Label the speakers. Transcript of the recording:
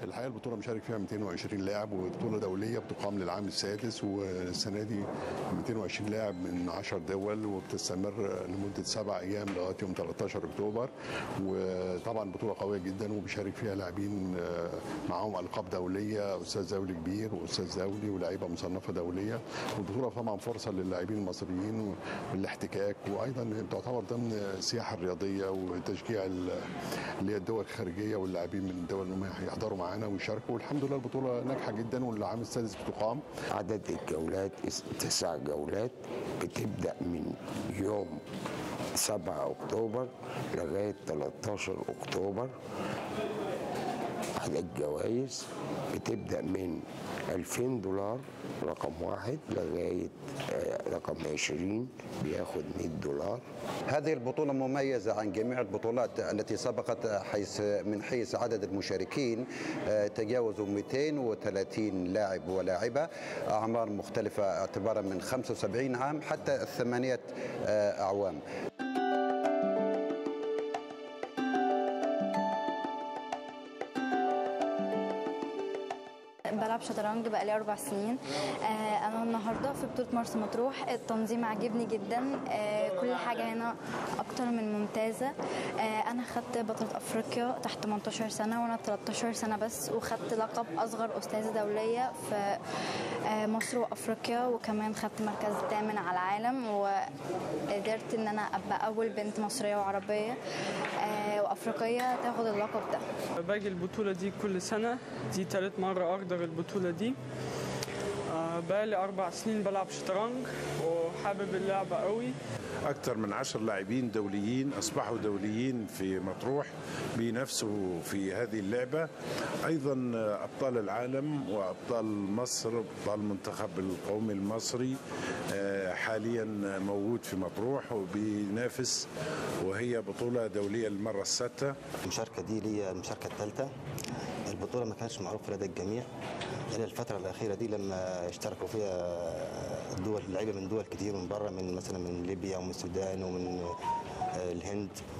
Speaker 1: الحقيقه البطوله مشارك فيها 220 لاعب وبطوله دوليه بتقام للعام السادس والسنه دي 220 لاعب من 10 دول وبتستمر لمده سبع ايام لغايه يوم 13 اكتوبر وطبعا بطوله قويه جدا وبيشارك فيها لاعبين آه، معاهم القاب دوليه استاذ دولي كبير واستاذ دولي ولاعيبه مصنفه دوليه والبطوله طبعا فرصه للاعبين المصريين والاحتكاك وايضا تعتبر ضمن السياحه الرياضيه وتشجيع ال- اللي هي الدول الخارجيه واللاعبين من الدول انهم يحضروا معانا ويشاركوا والحمد لله البطوله ناجحه جدا والعام السادس بتقام
Speaker 2: عدد الجولات اس- تسع جولات بتبدأ من يوم 7 أكتوبر لغاية 13 أكتوبر على الجوائز بتبدأ من 2000 دولار رقم واحد لغاية آه، رقم 20 بياخد 100 دولار
Speaker 3: هذه البطولة مميزة عن جميع البطولات التي سبقت حيث من حيث عدد المشاركين آه، تجاوزوا 230 لاعب ولاعبة أعمار مختلفة اعتبارا من 75 عام حتى ثمانية آه، أعوام
Speaker 4: بلعب شطرنج بقالي أربع سنين آه، أنا النهاردة في بطولة مرسى مطروح التنظيم عاجبني جدا آه، كل حاجة هنا أكتر من ممتازة آه، أنا خدت بطلة أفريقيا تحت 18 سنة وأنا 13 سنة بس وخدت لقب أصغر أستاذة دولية في آه، مصر وأفريقيا وكمان خدت مركز الثامن على العالم وقدرت إن أنا أبقى أول بنت مصرية وعربية آه، وأفريقية تاخد اللقب ده
Speaker 5: باجي البطولة دي كل سنة دي تالت مرة أقدر البطولة دي آه، بقالي أربع سنين بلعب شطرنج وحابب اللعبة قوي
Speaker 6: أكثر من عشر لاعبين دوليين أصبحوا دوليين في مطروح بينافسوا في هذه اللعبة أيضا أبطال العالم وأبطال مصر أبطال المنتخب القومي المصري آه، حاليا موجود في مطروح وبينافس وهي بطولة دولية للمرة السادسة
Speaker 7: المشاركة دي لي المشاركة الثالثة البطولة ما كانتش معروفة لدى الجميع إلى الفترة الأخيرة دي لما اشتركوا فيها دول لعيبة من دول كتير من بره من مثلا من ليبيا ومن السودان ومن آه، الهند